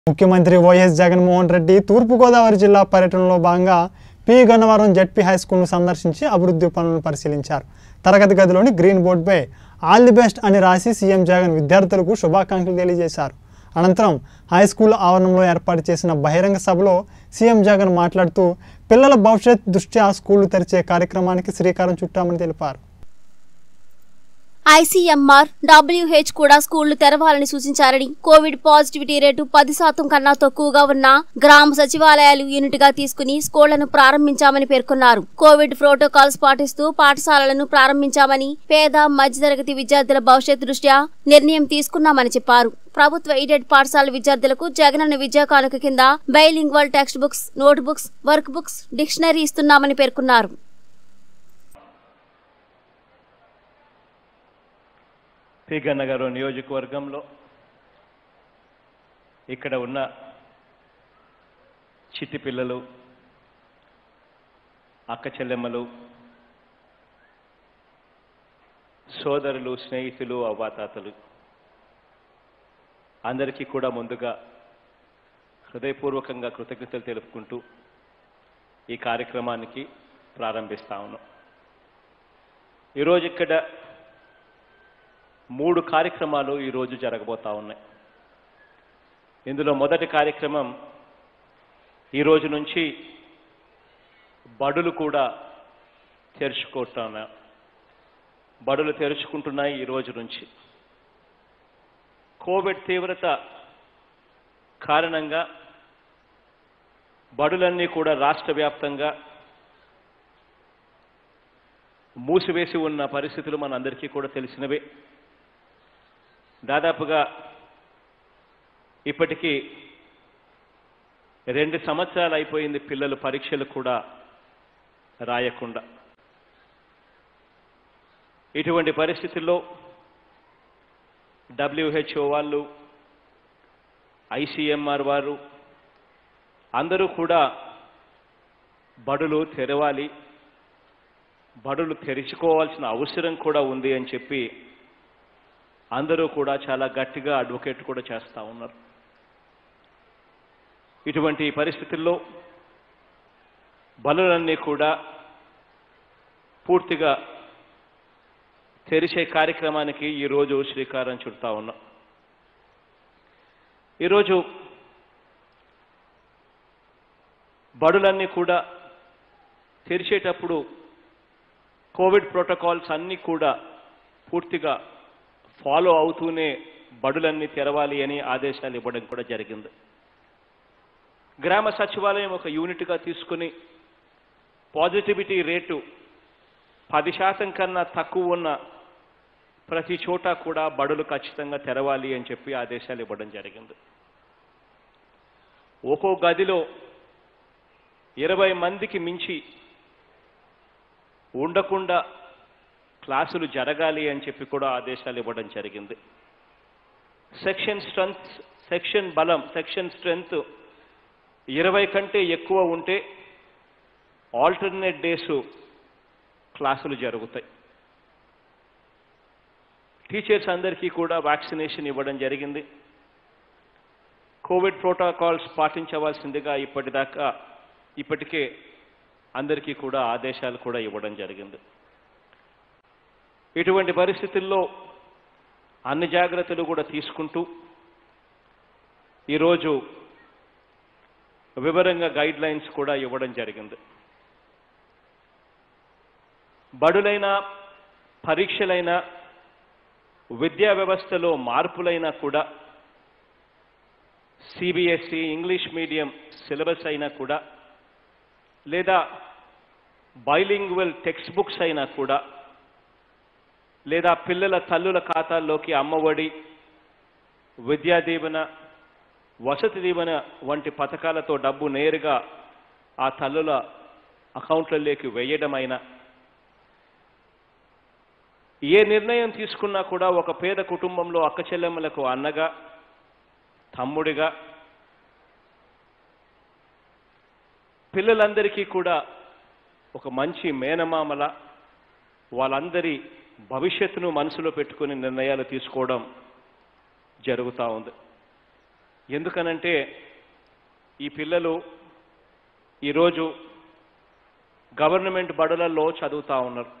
ముఖ్యమంత్రి వైఎస్ జగన్మోహన్ రెడ్డి తూర్పుగోదావరి జిల్లా పర్యటనలో భాగంగా పి గన్నవరం జడ్పీ హై స్కూల్ను సందర్శించి అభివృద్ధి పనులను పరిశీలించారు తరగతి గదిలోని గ్రీన్ బోర్డుపై ఆల్ ది బెస్ట్ అని రాసి సీఎం జగన్ విద్యార్థులకు శుభాకాంక్షలు తెలియజేశారు అనంతరం హై స్కూల్ ఆవరణంలో ఏర్పాటు చేసిన బహిరంగ సభలో సీఎం జగన్ మాట్లాడుతూ పిల్లల భవిష్యత్ దృష్ట్యా స్కూళ్లు తెరిచే కార్యక్రమానికి శ్రీకారం చుట్టామని తెలిపారు ఐసీఎంఆర్ డబ్ల్యూహెచ్ కూడా స్కూళ్లు తెరవాలని సూచించారని కోవిడ్ పాజిటివిటీ రేటు పది శాతం కన్నా తక్కువగా ఉన్న గ్రామ సచివాలయాలు యూనిట్ గా తీసుకుని స్కూళ్లను ప్రారంభించామని పేర్కొన్నారు కోవిడ్ ప్రోటోకాల్స్ పాటిస్తూ పాఠశాలలను ప్రారంభించామని పేద మధ్యతరగతి విద్యార్థుల భవిష్యత్ దృష్ట్యా నిర్ణయం తీసుకున్నామని చెప్పారు ప్రభుత్వ ఎయిడెడ్ పాఠశాల విద్యార్థులకు జగనన్న విద్యా కానుక కింద bilingual text books note books work books dictionary ఇస్తున్నామని పేర్కొన్నారు పి గన్నగారు నియోజకవర్గంలో ఇక్కడ ఉన్న చిట్టి పిల్లలు అక్క చెల్లెమ్మలు సోదరులు స్నేహితులు అవ్వాతాతలు అందరికీ కూడా ముందుగా హృదయపూర్వకంగా కృతజ్ఞతలు తెలుపుకుంటూ ఈ కార్యక్రమానికి ప్రారంభిస్తా ఉన్నాం ఈరోజు ఇక్కడ మూడు కార్యక్రమాలు ఈరోజు జరగబోతా ఉన్నాయి ఇందులో మొదటి కార్యక్రమం ఈ రోజు నుంచి బడులు కూడా తెరుచుకుంటున్నా బడులు తెరుచుకుంటున్నాయి ఈ రోజు నుంచి కోవిడ్ తీవ్రత కారణంగా బడులన్నీ కూడా రాష్ట్ర వ్యాప్తంగా మూసివేసి ఉన్న పరిస్థితులు మనందరికీ కూడా తెలిసినవే దాదాపుగా ఇప్పటికీ రెండు సంవత్సరాలు అయిపోయింది పిల్లలు పరీక్షలు కూడా రాయకుండా ఇటువంటి పరిస్థితుల్లో డబ్ల్యూహెచ్ఓ వాళ్ళు ఐసీఎంఆర్ వారు అందరూ కూడా బడులు తెరవాలి బడులు తెరుచుకోవాల్సిన అవసరం కూడా ఉంది అని చెప్పి అందరూ కూడా చాలా గట్టిగా అడ్వకేట్ కూడా చేస్తూ ఉన్నారు ఇటువంటి పరిస్థితుల్లో బలులన్నీ కూడా పూర్తిగా తెరిచే కార్యక్రమానికి ఈరోజు శ్రీకారం చుడతా ఉన్నాం ఈరోజు బడులన్నీ కూడా తెరిచేటప్పుడు కోవిడ్ ప్రోటోకాల్స్ అన్నీ కూడా పూర్తిగా ఫాలో అవుతూనే బడులన్నీ తెరవాలి అని ఆదేశాలు ఇవ్వడం కూడా జరిగింది గ్రామ సచివాలయం ఒక యూనిట్గా తీసుకుని పాజిటివిటీ రేటు పది శాతం కన్నా తక్కువ ఉన్న ప్రతి చోట కూడా బడులు ఖచ్చితంగా తెరవాలి అని చెప్పి ఆదేశాలు ఇవ్వడం జరిగింది ఒక్కో గదిలో ఇరవై మందికి మించి ఉండకుండా క్లాసులు జరగాలి అని చెప్పి కూడా ఆదేశాలు ఇవ్వడం జరిగింది సెక్షన్ స్ట్రెంత్ సెక్షన్ బలం సెక్షన్ స్ట్రెంత్ ఇరవై కంటే ఎక్కువ ఉంటే ఆల్టర్నేట్ డేస్ క్లాసులు జరుగుతాయి టీచర్స్ అందరికీ కూడా వ్యాక్సినేషన్ ఇవ్వడం జరిగింది కోవిడ్ ప్రోటోకాల్స్ పాటించవలసిందిగా ఇప్పటిదాకా ఇప్పటికే అందరికీ కూడా ఆదేశాలు కూడా ఇవ్వడం జరిగింది ఇటువంటి పరిస్థితుల్లో అన్ని జాగ్రత్తలు కూడా తీసుకుంటూ ఈరోజు వివరంగా గైడ్ లైన్స్ కూడా ఇవ్వడం జరిగింది బడులైనా పరీక్షలైనా విద్యా వ్యవస్థలో మార్పులైనా కూడా సిబిఎస్ఈ ఇంగ్లీష్ మీడియం సిలబస్ అయినా కూడా లేదా బైలింగ్వల్ టెక్స్ట్ బుక్స్ అయినా కూడా లేదా పిల్లల తల్లుల ఖాతాల్లోకి అమ్మఒడి విద్యా దీవెన వసతి దీవెన వంటి పథకాలతో డబ్బు నేరుగా ఆ తల్లుల అకౌంట్లలోకి వేయడమైనా ఏ నిర్ణయం తీసుకున్నా కూడా ఒక పేద కుటుంబంలో అక్క చెల్లెమ్మలకు అన్నగా తమ్ముడిగా పిల్లలందరికీ కూడా ఒక మంచి మేనమామల వాళ్ళందరి భవిష్యత్తును మనసులో పెట్టుకుని నిర్ణయాలు తీసుకోవడం జరుగుతూ ఉంది ఎందుకనంటే ఈ పిల్లలు ఈరోజు గవర్నమెంట్ బడులలో చదువుతా ఉన్నారు